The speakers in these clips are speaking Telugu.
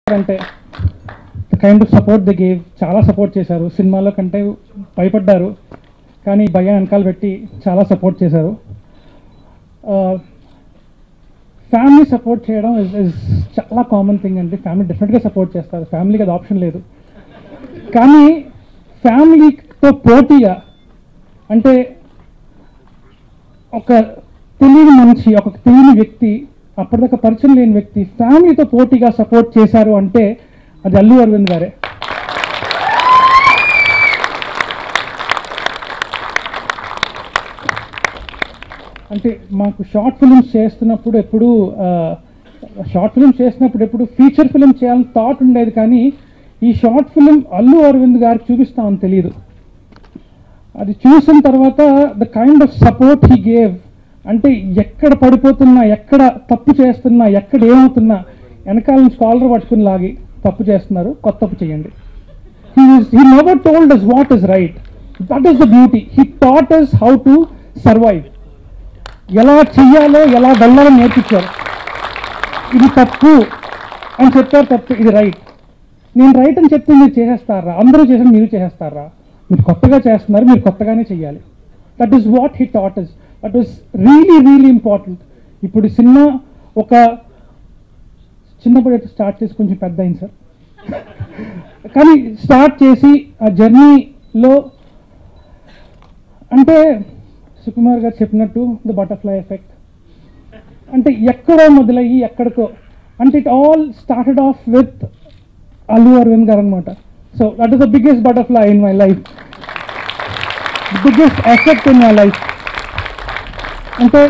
అంటే kind of support the gave చాలా సపోర్ట్ చేశారు సినిమాలో కంటే భయపడ్డారు కానీ భయం వెనకాల పెట్టి చాలా సపోర్ట్ చేశారు ఫ్యామిలీ సపోర్ట్ చేయడం ఇస్ ఇస్ చాలా కామన్ థింగ్ అండి ఫ్యామిలీ డెఫినెట్గా సపోర్ట్ చేస్తారు ఫ్యామిలీకి అది ఆప్షన్ లేదు కానీ ఫ్యామిలీతో పోటీగా అంటే ఒక తెలియని మనిషి ఒక తెలియని వ్యక్తి అప్పటిదాకా పరిచయం లేని వ్యక్తి ఫ్యామిలీతో పోటీగా సపోర్ట్ చేశారు అంటే అది అల్లు అరవింద్ గారే అంటే మాకు షార్ట్ ఫిల్మ్స్ చేస్తున్నప్పుడు ఎప్పుడు షార్ట్ ఫిల్మ్స్ చేసినప్పుడు ఎప్పుడు ఫీచర్ ఫిల్మ్ చేయాలని థాట్ ఉండేది కానీ ఈ షార్ట్ ఫిల్మ్ అల్లు అరవింద్ గారికి చూపిస్తామని తెలియదు అది చూసిన తర్వాత the kind of support he gave అంటే ఎక్కడ పడిపోతున్నా ఎక్కడ తప్పు చేస్తున్నా ఎక్కడ ఏమవుతున్నా వెనకాల నుంచి కాలర్ పట్టుకుని లాగి తప్పు చేస్తున్నారు కొత్త తప్పు చేయండి he never told us what is right that is the beauty he taught us how to survive ఎలా చెయ్యాలో ఎలా వెళ్ళాలో నేర్పించారు ఇది తప్పు అని చెప్పారు తప్పు ఇది రైట్ నేను రైట్ అని చెప్తే మీరు చేసేస్తారా అందరూ చేసిన మీరు చేసేస్తారా మీరు కొత్తగా చేస్తున్నారు మీరు కొత్తగానే చేయాలి that is what he taught is that is really really important ఇప్పుడు ఈ సినిమా ఒక చిన్నప్పుడు అయితే స్టార్ట్ చేసి కొంచెం పెద్ద అయింది సార్ కానీ స్టార్ట్ చేసి ఆ జర్నీలో అంటే సుకుమార్ గారు చెప్పినట్టు ద బటర్ఫ్లై ఎఫెక్ట్ అంటే ఎక్కడో మొదలయ్యి ఎక్కడికో అంటే it all started off with Allu Aravind garu అనమాట so that is the biggest butterfly in my life biggest effect in my life అంటే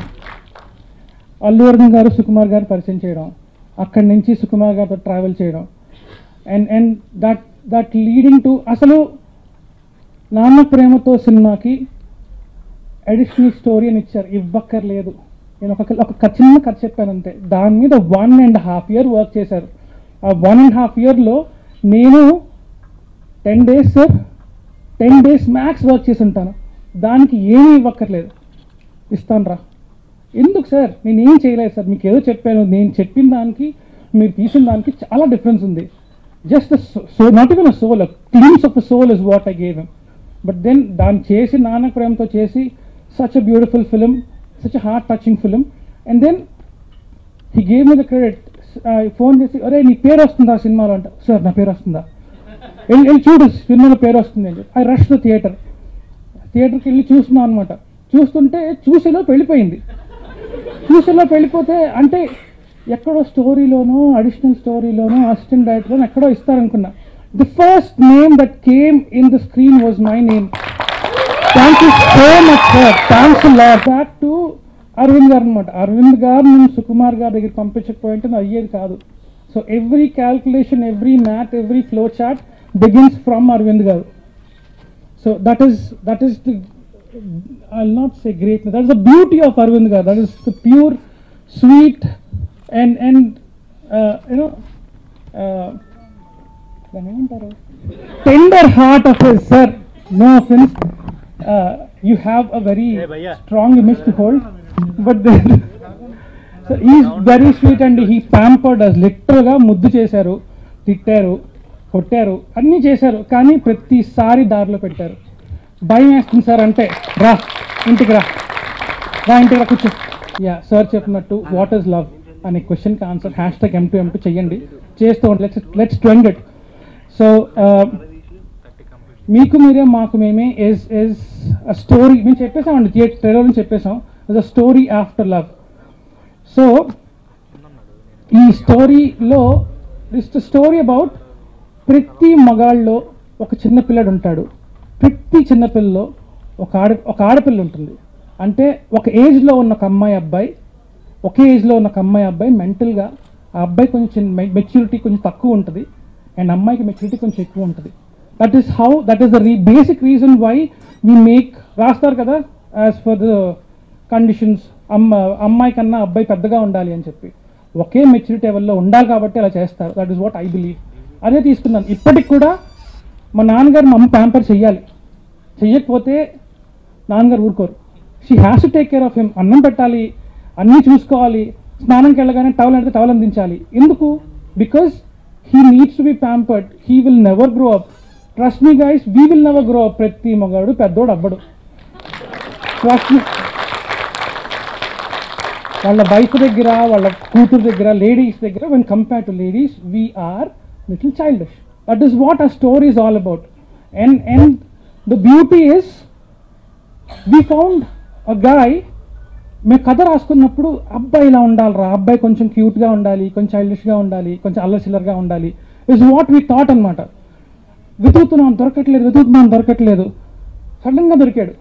అల్లు అరవింద్ గారు సుకుమార్ గారు పరిచయం చేయడం అక్కడి నుంచి సుకుమార్ గారితో ట్రావెల్ చేయడం and and that that leading to అసలు నాన్న ప్రేమతో సినిమాకి అడిషనల్ స్టోరీ అని ఇచ్చారు ఇవ్వక్కర్లేదు నేను ఒక ఒక చిన్న కథ చెప్పాను అంతే దాని మీద one and half year work చేశారు ఆ వన్ అండ్ హాఫ్ ఇయర్లో నేను ten days sir ten days max work చేసి ఉంటాను దానికి ఏమీ ఇవ్వక్కర్లేదు ఇస్తాను రా ఎందుకు సార్ నేను ఏం చేయలేదు సార్ మీకు ఏదో చెప్పాను నేను చెప్పిన దానికి మీరు తీసిన దానికి చాలా డిఫరెన్స్ ఉంది just so not even a sole cleans of a sole is what I gave but then దాన్ని చేసి నాన్న ప్రేమతో చేసి such a beautiful film such a heart touching film and then he gave me the credit phone చేసి అరే నీ పేరు వస్తుందా సినిమాలో అంట సార్ నా పేరు వస్తుందా వెళ్ళి వెళ్ళి చూడు సినిమాలో పేరు వస్తుంది అని చెప్పి ఐ రష్ ద థియేటర్ థియేటర్కి వెళ్ళి చూస్తున్నాం అనమాట చూస్తుంటే చూసేలో వెళ్ళిపోయింది చూసేలో వెళ్ళిపోతే అంటే ఎక్కడో స్టోరీలోనో అడిషనల్ స్టోరీలోనో అసిస్టెంట్ డైరెక్టర్లోనో ఎక్కడో ఇస్తారనుకున్నా the first name that came in the screen was my name thank you so much sir thanks lot back to Aravind garu అనమాట అరవింద్ గారు నేను సుకుమార్ గారి దగ్గర పంపించకపోయింటే అది అయ్యేది కాదు so every calculation every math every flow chart begins from Aravind garu so that is that is the I not say great that is the beauty of Aravind garu that is the pure sweet and and you know దాన్ని ఏమంటారు tender heart of his sir no offence you have a very strong image to hold but so is very sweet and he pampered us లిటరల్గా ముద్దు చేశారు తిట్టారు కొట్టారు అన్నీ చేశారు కానీ ప్రతిసారి దారిలో పెట్టారు భయం వేస్తుంది సార్ అంటే రా ఇంటికి రా రా ఇంటికి రా కూర్చో యా సార్ చెప్పినట్టు వాట్ ఈస్ లవ్ అనే క్వశ్చన్కి answer hashtag M two M two చెయ్యండి చేస్తూ ఉంటే let's let's trend it so మీకు మీరే మాకు మేమే ఇస్ ఇస్ అ స్టోరీ మేము చెప్పేసామండి థియేటర్ ట్రైలర్ నుంచి చెప్పేసాం is a story after love so ఈ స్టోరీలో ఇస్ ద స్టోరీ అబౌట్ ప్రతి మగాళ్ళలో ఒక చిన్న పిల్లడు ఉంటాడు ప్రతి చిన్నపిల్లలో ఒక ఆడ ఒక ఆడపిల్ల ఉంటుంది అంటే ఒక ఏజ్లో ఉన్న ఒక అమ్మాయి అబ్బాయి ఒకే ఏజ్లో ఉన్న ఒక అమ్మాయి అబ్బాయి మెంటల్గా ఆ అబ్బాయి కొంచెం మెచ్యూరిటీ కొంచెం తక్కువ ఉంటుంది అండ్ అమ్మాయికి మెచ్యూరిటీ కొంచెం ఎక్కువ ఉంటుంది that is how that is the re basic reason why we make రాస్తారు కదా యాజ్ ఫర్ ద కండిషన్స్ అమ్మ అమ్మాయి కన్నా అబ్బాయి పెద్దగా ఉండాలి అని చెప్పి ఒకే మెచ్యూరిటీ లెవెల్లో ఉండాలి కాబట్టి అలా చేస్తారు that is what I believe అదే తీసుకున్నాను ఇప్పటికి కూడా మా నాన్నగారు మా అమ్మ ప్యాంపర్ చెయ్యాలి చెయ్యకపోతే నాన్నగారు ఊరుకోరు she has to take care of him అన్నం పెట్టాలి అన్నీ చూసుకోవాలి స్నానంకి వెళ్ళగానే టవల్ అంటే టవల్ అందించాలి ఎందుకు because he needs to be pampered he will never grow up trust me guys we will never grow up ప్రతి మగాడు పెద్దోడు అవ్వడు ట్రస్ట్ మీ వాళ్ళ వైఫ్ దగ్గర వాళ్ళ కూతురు దగ్గర లేడీస్ దగ్గర when compare to ladies we are little childish that is what a story is all about and and the beauty is we found a guy మేము కథ రాసుకున్నప్పుడు అబ్బాయి ఇలా ఉండాలిరా అబ్బాయి కొంచెం క్యూట్గా ఉండాలి కొంచెం చైల్డిష్గా ఉండాలి కొంచెం అల్లసిల్లర్గా ఉండాలి ఇస్ వాట్ వీ థాట్ అనమాట వెతుకుతున్నాం దొరకట్లేదు వెతుకుతున్నాం దొరకట్లేదు సడన్గా దొరికాడు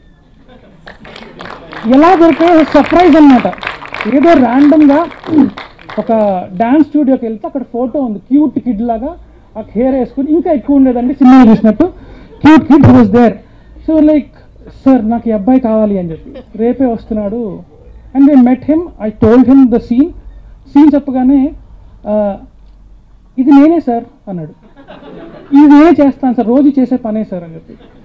ఎలా దొరికాయో సర్ప్రైజ్ అన్నమాట ఏదో ర్యాండమ్గా ఒక డ్యాన్స్ స్టూడియోకి వెళ్తే అక్కడ ఫోటో ఉంది క్యూట్ కిడ్ లాగా ఆ హెయిర్ వేసుకుని ఇంకా ఎక్కువ ఉండేదండి సినిమా చూసినట్టు cute kid was there so like sir నాకు ఈ అబ్బాయి కావాలి అని చెప్పి రేపే వస్తున్నాడు and they met him I told him the scene scene చెప్పగానే "ఆ, ఇది నేనే సార్ అన్నాడు ఇది నేనే చేస్తాను సార్ రోజు చేసే పనే సార్ అని చెప్పి